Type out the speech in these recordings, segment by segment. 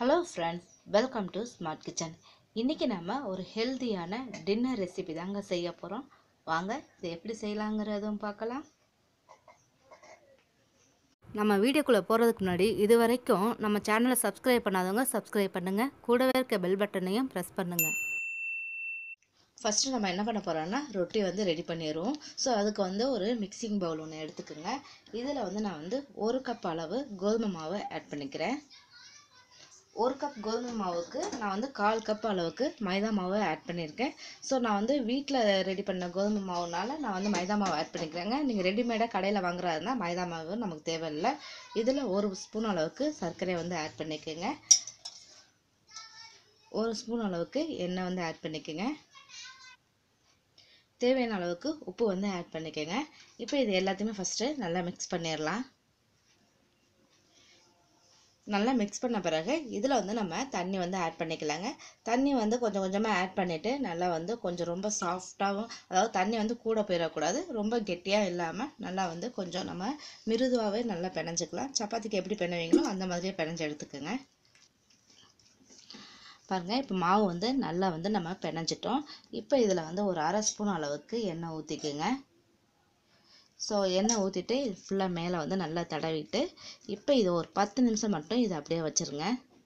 hello friends welcome to smart kitchen இன்றைக்கி நம்ம ஒரு ஹெல்தியான டின்னர் ரெசிபி தாங்க செய்ய போகிறோம் வாங்க இது எப்படி செய்யலாங்கிறதும் பார்க்கலாம் நம்ம வீடியோக்குள்ளே போகிறதுக்கு முன்னாடி இது வரைக்கும் நம்ம சேனலை சப்ஸ்கிரைப் பண்ணாதவங்க சப்ஸ்கிரைப் பண்ணுங்கள் கூடவே இருக்க பெல் பட்டனையும் ப்ரெஸ் பண்ணுங்கள் ஃபஸ்ட்டு நம்ம என்ன பண்ண போகிறோம்னா ரொட்டி வந்து ரெடி பண்ணிடுவோம் ஸோ அதுக்கு வந்து ஒரு மிக்சிங் பவுல் ஒன்று எடுத்துக்கோங்க இதில் வந்து நான் வந்து ஒரு கப் அளவு கோதுமை மாவை ஆட் பண்ணிக்கிறேன் ஒரு கப் கோதுமை மாவுக்கு நான் வந்து கால் கப் அளவுக்கு மைதா மாவு ஆட் பண்ணியிருக்கேன் ஸோ நான் வந்து வீட்டில் ரெடி பண்ண கோதுமை மாவுனால நான் வந்து மைதா மாவு ஆட் பண்ணிக்கிறேங்க நீங்கள் ரெடிமேடாக கடையில் வாங்குறதுனா மைதா மாவு நமக்கு தேவையில்லை இதில் ஒரு ஸ்பூன் அளவுக்கு சர்க்கரை வந்து ஆட் பண்ணிக்கோங்க ஒரு ஸ்பூன் அளவுக்கு எண்ணெய் வந்து ஆட் பண்ணிக்கோங்க தேவையான அளவுக்கு உப்பு வந்து ஆட் பண்ணிக்கோங்க இப்போ இது எல்லாத்தையுமே ஃபஸ்ட்டு நல்லா மிக்ஸ் பண்ணிடலாம் நல்லா மிக்ஸ் பண்ண பிறகு இதில் வந்து நம்ம தண்ணி வந்து ஆட் பண்ணிக்கலாங்க தண்ணி வந்து கொஞ்சம் கொஞ்சமாக ஆட் பண்ணிவிட்டு நல்லா வந்து கொஞ்சம் ரொம்ப சாஃப்டாகவும் அதாவது தண்ணி வந்து கூட போயிடக்கூடாது ரொம்ப கெட்டியாக இல்லாமல் நல்லா வந்து கொஞ்சம் நம்ம மிருதுவாகவே நல்லா பிணைஞ்சிக்கலாம் சப்பாத்திக்கு எப்படி பிணைவீங்களோ அந்த மாதிரியே பிணைஞ்சு எடுத்துக்கோங்க பாருங்கள் இப்போ மாவு வந்து நல்லா வந்து நம்ம பிணைஞ்சிட்டோம் இப்போ இதில் வந்து ஒரு அரை ஸ்பூன் அளவுக்கு எண்ணெய் ஊற்றிக்குங்க ஸோ எண்ணெய் ஊற்றிட்டு இது ஃபுல்லாக மேலே வந்து நல்லா தடவிட்டு இப்போ இது ஒரு பத்து நிமிஷம் மட்டும் இதை அப்படியே வச்சுருங்க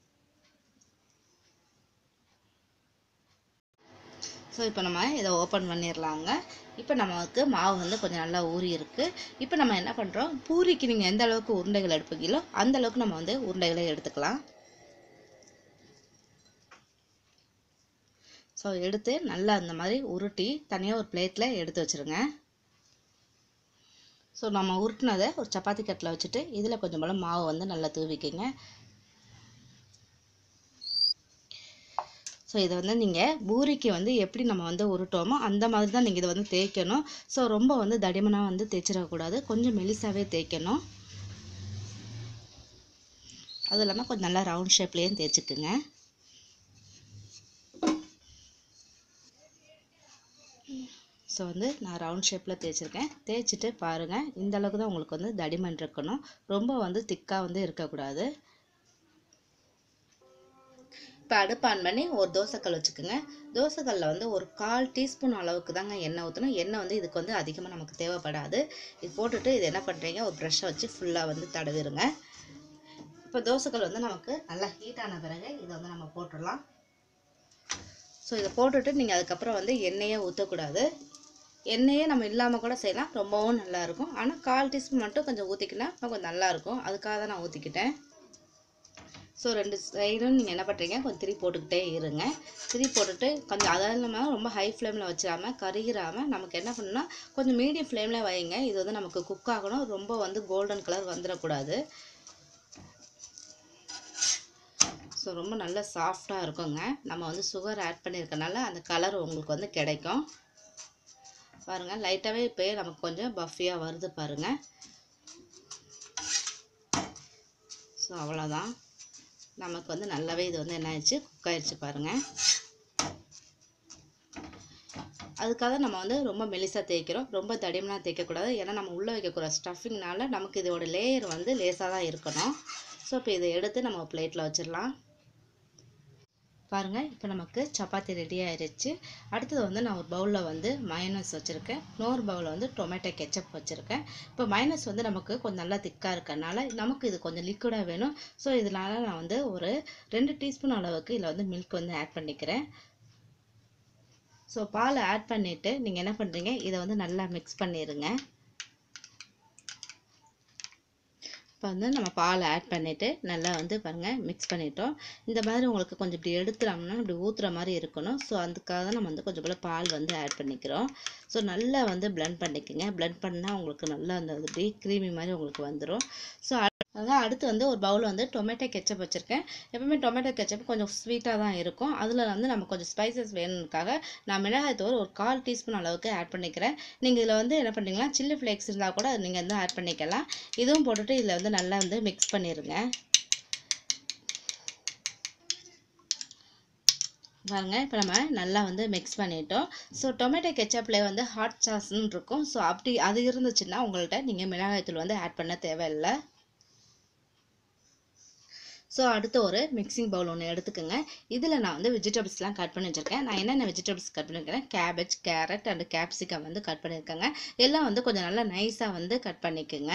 ஸோ இப்போ நம்ம இதை ஓப்பன் பண்ணிடலாங்க இப்போ நமக்கு மாவு வந்து கொஞ்சம் நல்லா ஊறி இருக்குது இப்போ நம்ம என்ன பண்ணுறோம் பூரிக்கு நீங்கள் எந்த அளவுக்கு உருண்டைகள் எடுப்பீங்களோ அந்த அளவுக்கு நம்ம வந்து உருண்டைகளை எடுத்துக்கலாம் ஸோ எடுத்து நல்லா அந்த மாதிரி உருட்டி தனியாக ஒரு பிளேட்டில் எடுத்து வச்சுருங்க ஸோ நம்ம உருட்டினதை ஒரு சப்பாத்தி கட்டில் வச்சுட்டு இதில் கொஞ்சம் போல் மாவு வந்து நல்லா தூவிக்கிங்க ஸோ இதை வந்து நீங்கள் பூரிக்கு வந்து எப்படி நம்ம வந்து உருட்டோமோ அந்த மாதிரி தான் நீங்கள் இதை வந்து தேய்க்கணும் ஸோ ரொம்ப வந்து தடிமனாக வந்து தேய்ச்சிடக்கூடாது கொஞ்சம் மெலிசாவே தேய்க்கணும் அதுவும் இல்லாமல் கொஞ்சம் நல்லா ரவுண்ட் ஷேப்லேயும் தேய்ச்சிக்குங்க ஸோ வந்து நான் ரவுண்ட் ஷேப்பில் தேய்ச்சிருக்கேன் தேய்ச்சிட்டு பாருங்கள் இந்த அளவுக்கு தான் உங்களுக்கு வந்து தடிமன் இருக்கணும் ரொம்ப வந்து திக்காக வந்து இருக்கக்கூடாது இப்போ அடுப்பு ஆன் பண்ணி ஒரு தோசைக்கல் வச்சுக்கோங்க தோசைக்கல்லில் வந்து ஒரு கால் டீஸ்பூன் அளவுக்கு தாங்க எண்ணெய் ஊற்றணும் எண்ணெய் வந்து இதுக்கு வந்து அதிகமாக நமக்கு தேவைப்படாது இது போட்டுட்டு இது என்ன பண்ணுறீங்க ஒரு ப்ரெஷ்ஷை வச்சு ஃபுல்லாக வந்து தடவிடுங்க இப்போ தோசைக்கல் வந்து நமக்கு நல்லா ஹீட் ஆன பிறகு இதை வந்து நம்ம போட்டுடலாம் ஸோ இதை போட்டுட்டு நீங்கள் அதுக்கப்புறம் வந்து எண்ணெயே ஊற்றக்கூடாது எண்ணெயே நம்ம இல்லாமல் கூட செய்யலாம் ரொம்பவும் நல்லாயிருக்கும் ஆனால் கால் டீஸ்பூன் மட்டும் கொஞ்சம் ஊற்றிக்கினா கொஞ்சம் நல்லாயிருக்கும் அதுக்காக தான் நான் ஊற்றிக்கிட்டேன் ஸோ ரெண்டு சைடும் நீங்கள் என்ன பண்ணுறீங்க கொஞ்சம் திரி போட்டுக்கிட்டே இருங்க திரி போட்டுட்டு கொஞ்சம் அதாவது இல்லாமல் ரொம்ப ஹை ஃப்ளேமில் வச்சிடாமல் கருகிராமல் நமக்கு என்ன பண்ணணும்னா கொஞ்சம் மீடியம் ஃப்ளேமில் வைங்க இது வந்து நமக்கு குக் ஆகணும் ரொம்ப வந்து கோல்டன் கலர் வந்துடக்கூடாது ஸோ ரொம்ப நல்ல சாஃப்டாக இருக்குங்க நம்ம வந்து சுகர் ஆட் பண்ணியிருக்கனால அந்த கலர் உங்களுக்கு வந்து கிடைக்கும் பாருங்கள் லைட்டாகவே இப்போயே நமக்கு கொஞ்சம் பஃபியாக வருது பாருங்கள் ஸோ அவ்வளோதான் நமக்கு வந்து நல்லாவே இது வந்து என்ன ஆயிடுச்சு குக் ஆயிடுச்சு பாருங்கள் அதுக்காக நம்ம வந்து ரொம்ப மெலிசாக தேய்க்கிறோம் ரொம்ப தடிமனாக தேய்க்கக்கூடாது ஏன்னா நம்ம உள்ளே வைக்கக்கூட ஸ்டஃபிங்னால நமக்கு இதோட லேயர் வந்து லேசாக தான் இருக்கணும் ஸோ இப்போ இதை எடுத்து நம்ம பிளேட்டில் வச்சிடலாம் பாருங்கள் இப்போ நமக்கு சப்பாத்தி ரெடி ஆயிடுச்சு அடுத்தது வந்து நான் ஒரு பவுலில் வந்து மயனஸ் வச்சுருக்கேன் இன்னொரு பவுலில் வந்து டொமேட்டோ கெச்சப் வச்சுருக்கேன் இப்போ மைனஸ் வந்து நமக்கு கொஞ்சம் நல்லா திக்காக இருக்கனால நமக்கு இது கொஞ்சம் லிக்விடாக வேணும் ஸோ இதனால நான் வந்து ஒரு ரெண்டு டீஸ்பூன் அளவுக்கு இதில் வந்து மில்க் வந்து ஆட் பண்ணிக்கிறேன் ஸோ பால் ஆட் பண்ணிவிட்டு நீங்கள் என்ன பண்ணுறீங்க இதை வந்து நல்லா மிக்ஸ் பண்ணிடுங்க இப்போ வந்து நம்ம பால் ஆட் பண்ணிவிட்டு நல்லா வந்து பாருங்கள் மிக்ஸ் பண்ணிட்டோம் இந்த மாதிரி உங்களுக்கு கொஞ்சம் இப்படி எடுத்துட்டோம்னா இப்படி ஊற்றுற மாதிரி இருக்கணும் ஸோ அதுக்காக தான் நம்ம வந்து கொஞ்சம் போல் பால் வந்து ஆட் பண்ணிக்கிறோம் ஸோ நல்லா வந்து பிளெண்ட் பண்ணிக்கோங்க பிளெண்ட் பண்ணால் உங்களுக்கு நல்லா அந்த இப்படி க்ரீமி மாதிரி உங்களுக்கு வந்துடும் ஸோ அதான் அடுத்து வந்து ஒரு பவுல் வந்து டொமேட்டோ கெச்சப் வச்சுருக்கேன் எப்பவுமே டொமேட்டோ கெச்சப் கொஞ்சம் ஸ்வீட்டாக தான் இருக்கும் அதில் வந்து நம்ம கொஞ்சம் ஸ்பைசஸ் வேணும்னுக்காக நான் மிளகாய் தூள் ஒரு கால் டீஸ்பூன் அளவுக்கு ஆட் பண்ணிக்கிறேன் நீங்கள் இதில் வந்து என்ன பண்ணுறீங்களா சில்லி ஃப்ளேக்ஸ் இருந்தால் கூட நீங்கள் வந்து ஆட் பண்ணிக்கலாம் இதுவும் போட்டுட்டு இதில் வந்து நல்லா வந்து மிக்ஸ் பண்ணிடுங்க பாருங்க இப்போ நம்ம நல்லா வந்து மிக்ஸ் பண்ணிட்டோம் ஸோ டொமேட்டோ கெச்சப்பில் வந்து ஹாட் சாஸ்ன்னு இருக்கும் ஸோ அப்படி அது இருந்துச்சுன்னா உங்கள்கிட்ட நீங்கள் மிளகாய்த்தூள் வந்து ஆட் பண்ண தேவையில்லை ஸோ அடுத்து ஒரு மிக்சிங் பவுல் ஒன்று எடுத்துக்கோங்க இதில் நான் வந்து வெஜிடபிள்ஸ்லாம் கட் பண்ணி வச்சுருக்கேன் நான் என்னென்ன வெஜிடபிள்ஸ் கட் பண்ணியிருக்கேன் கேபேஜ் கேரட் அண்ட் கேப்சிகம் வந்து கட் பண்ணியிருக்கேங்க எல்லாம் வந்து கொஞ்சம் நல்லா நைஸாக வந்து கட் பண்ணிக்கோங்க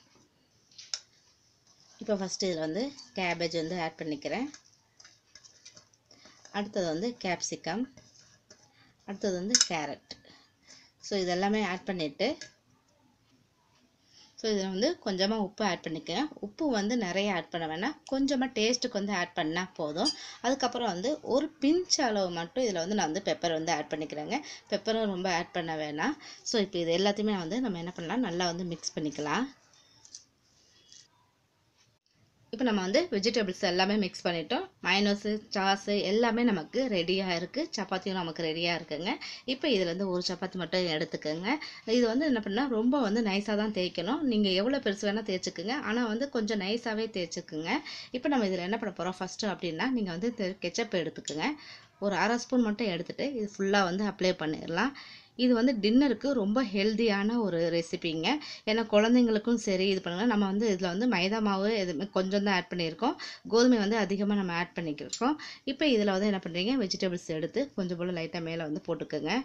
இப்போ ஃபஸ்ட்டு இதில் வந்து கேபேஜ் வந்து ஆட் பண்ணிக்கிறேன் அடுத்தது வந்து கேப்சிகம் அடுத்தது வந்து கேரட் ஸோ இதெல்லாமே ஆட் பண்ணிவிட்டு ஸோ இதில் வந்து கொஞ்சமாக உப்பு ஆட் பண்ணிக்கங்க உப்பு வந்து நிறைய ஆட் பண்ண வேணாம் கொஞ்சமாக டேஸ்ட்டுக்கு வந்து ஆட் பண்ணால் போதும் அதுக்கப்புறம் வந்து ஒரு பிஞ்ச் அளவு மட்டும் இதில் வந்து நான் வந்து பெப்பர் வந்து ஆட் பண்ணிக்கிறேங்க பெப்பரும் ரொம்ப ஆட் பண்ண வேணாம் ஸோ இப்போ இது எல்லாத்தையுமே வந்து நம்ம என்ன பண்ணலாம் நல்லா வந்து மிக்ஸ் பண்ணிக்கலாம் இப்போ நம்ம வந்து வெஜிடபிள்ஸ் எல்லாமே மிக்ஸ் பண்ணிட்டோம் மைனஸு சாஸு எல்லாமே நமக்கு ரெடியாக இருக்குது சப்பாத்தியும் நமக்கு ரெடியாக இருக்குங்க இப்போ இதுலேருந்து ஒரு சப்பாத்தி மட்டும் எடுத்துக்கோங்க இது வந்து என்ன பண்ணால் ரொம்ப வந்து நைஸாக தான் தேய்க்கணும் நீங்கள் எவ்வளோ பெருசு வேணால் தேய்ச்சிக்குங்க ஆனால் வந்து கொஞ்சம் நைஸாகவே தேய்ச்சிக்குங்க இப்போ நம்ம இதில் என்ன பண்ண போகிறோம் ஃபஸ்ட்டு அப்படின்னா நீங்கள் வந்து கெச்சப் எடுத்துக்கோங்க ஒரு அரை ஸ்பூன் மட்டும் எடுத்துகிட்டு இது ஃபுல்லாக வந்து அப்ளை பண்ணிடலாம் இது வந்து டின்னருக்கு ரொம்ப ஹெல்த்தியான ஒரு ரெசிபிங்க ஏன்னா குழந்தைங்களுக்கும் சரி இது பண்ணுங்க நம்ம வந்து இதில் வந்து மைதா மாவு எதுவுமே கொஞ்சம் தான் ஆட் பண்ணியிருக்கோம் கோதுமை வந்து அதிகமாக நம்ம ஆட் பண்ணிக்கிருக்கோம் இப்போ இதில் வந்து என்ன பண்ணுறீங்க வெஜிடபிள்ஸ் எடுத்து கொஞ்சம் போல் லைட்டாக மேலே வந்து போட்டுக்கோங்க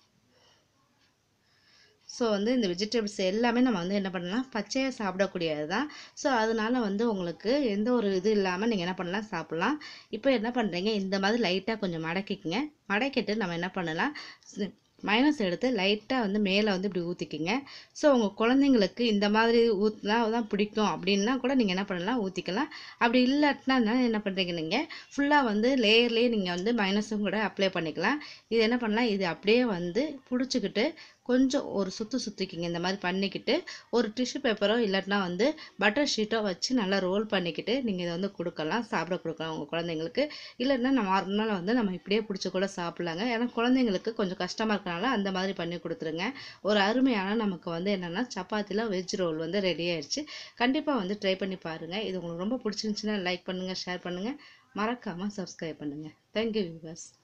ஸோ வந்து இந்த வெஜிடபிள்ஸ் எல்லாமே நம்ம வந்து என்ன பண்ணலாம் பச்சையாக சாப்பிடக்கூடியது தான் ஸோ அதனால வந்து உங்களுக்கு எந்த ஒரு இது இல்லாமல் நீங்கள் என்ன பண்ணலாம் சாப்பிட்லாம் இப்போ என்ன பண்ணுறீங்க இந்த மாதிரி லைட்டாக கொஞ்சம் மடக்கிக்கங்க மடக்கிட்டு நம்ம என்ன பண்ணலாம் மைனஸ் எடுத்து லைட்டாக வந்து மேலே வந்து இப்படி ஊற்றிக்கிங்க ஸோ உங்கள் குழந்தைங்களுக்கு இந்த மாதிரி ஊற்றினா தான் பிடிக்கும் அப்படின்னா கூட நீங்கள் என்ன பண்ணலாம் ஊற்றிக்கலாம் அப்படி இல்லாட்டினா என்ன பண்ணுறீங்க நீங்கள் ஃபுல்லாக வந்து லேயர்லேயே நீங்கள் வந்து மைனஸும் கூட அப்ளை பண்ணிக்கலாம் இது என்ன பண்ணலாம் இது அப்படியே வந்து பிடிச்சிக்கிட்டு கொஞ்சம் ஒரு சுற்று சுற்றிக்கிங்க இந்த மாதிரி பண்ணிக்கிட்டு ஒரு டிஷ்யூ பேப்பரோ இல்லாட்டினா வந்து பட்டர் ஷீட்டோ வச்சு நல்லா ரோல் பண்ணிக்கிட்டு நீங்கள் இதை வந்து கொடுக்கலாம் சாப்பிட கொடுக்கலாம் உங்கள் குழந்தைங்களுக்கு இல்லைன்னா நம்ம நார்மலாக வந்து நம்ம இப்படியே பிடிச்சி கூட சாப்பிட்லாங்க ஏன்னா குழந்தைங்களுக்கு கொஞ்சம் கஷ்டமாக இருக்கனால அந்த மாதிரி பண்ணி கொடுத்துருங்க ஒரு அருமையான நமக்கு வந்து என்னென்னா சப்பாத்தியில் வெஜ் ரோல் வந்து ரெடி ஆயிடுச்சு கண்டிப்பாக வந்து ட்ரை பண்ணி பாருங்கள் இது உங்களுக்கு ரொம்ப பிடிச்சிருந்துச்சுன்னா லைக் பண்ணுங்கள் ஷேர் பண்ணுங்கள் மறக்காமல் சப்ஸ்கிரைப் பண்ணுங்கள் தேங்க்யூ வியூவர்ஸ்